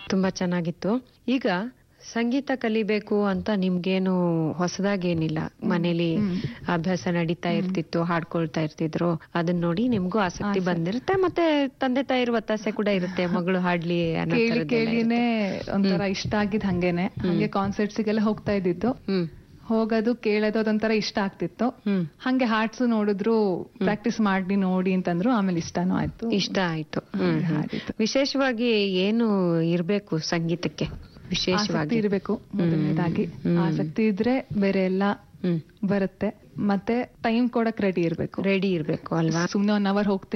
ತುಂಬಾ ಚೆನ್ನಾಗಿತ್ತು ಈಗ ಸಂಗೀತ ಕಲಿಬೇಕು ಅಂತ ನಿಮ್ಗೇನು ಹೊಸದಾಗೇನಿಲ್ಲ ಮನೇಲಿ ಅಭ್ಯಾಸ ನಡೀತಾ ಇರ್ತಿತ್ತು ಹಾಡ್ಕೊಳ್ತಾ ಇರ್ತಿದ್ರು ಅದನ್ನ ನೋಡಿ ನಿಮ್ಗೂ ಆಸಕ್ತಿ ಬಂದಿರುತ್ತೆ ಮತ್ತೆ ತಂದೆ ತಾಯಿರ ಒತ್ತಾಸೆ ಕೂಡ ಇರುತ್ತೆ ಮಗಳು ಹಾಡ್ಲಿ ಅನ್ನೋ ಕೇಳಿ ಥರದ್ದೆಲ್ಲ ಕೇಳಿನೇ ಇರುತ್ತೆ. ಒಂಥರ ಇಷ್ಟ ಆಗಿದ್ ಹಂಗೇನೆ ಹಂಗೆ ಕಾನ್ಸರ್ಟ್ಸ್ ಗೆಲ್ಲ ಹೋಗ್ತಾ ಇದ್ದಿದ್ದು ಹ್ಮ್ ಹೋಗೋದು ಕೇಳೋದು ಅದೊಂಥರ ಇಷ್ಟ ಆಗ್ತಿತ್ತು ಹ್ಮ್ ಹಂಗೆ ಹಾಡ್ಸು ನೋಡಿದ್ರು ಪ್ರಾಕ್ಟೀಸ್ ಮಾಡಿ ನೋಡಿ ಅಂತಂದ್ರು ಆಮೇಲೆ ಇಷ್ಟನೂ ಆಯ್ತು ಇಷ್ಟ ಆಯ್ತು ಹ್ಮ್ ಹ್ಮ್. ಹಾಡಿದ್ದು. ವಿಶೇಷವಾಗಿ ಏನು ಇರ್ಬೇಕು ಸಂಗೀತಕ್ಕೆ ಆಸಕ್ತಿ ವಿಶೇಷವಾಗಿ ಇರಬೇಕು ಮೊದಲನೇದಾಗಿ ಹ್ಮ್. ಆಸಕ್ತಿ ಇದ್ರೆ ಬೇರೆ ಎಲ್ಲ ಹ್ಮ್ ಬರುತ್ತೆ ಮತ್ತೆ ಟೈಮ್ ಕೊಡಕ್ ರೆಡಿ ಇರ್ಬೇಕು ರೆಡಿ ಇರ್ಬೇಕು ಅಲ್ವಾ ಸುಮ್ನೆ ಒನ್ ಅವರ್ ಹೋಗ್ತೀನಿ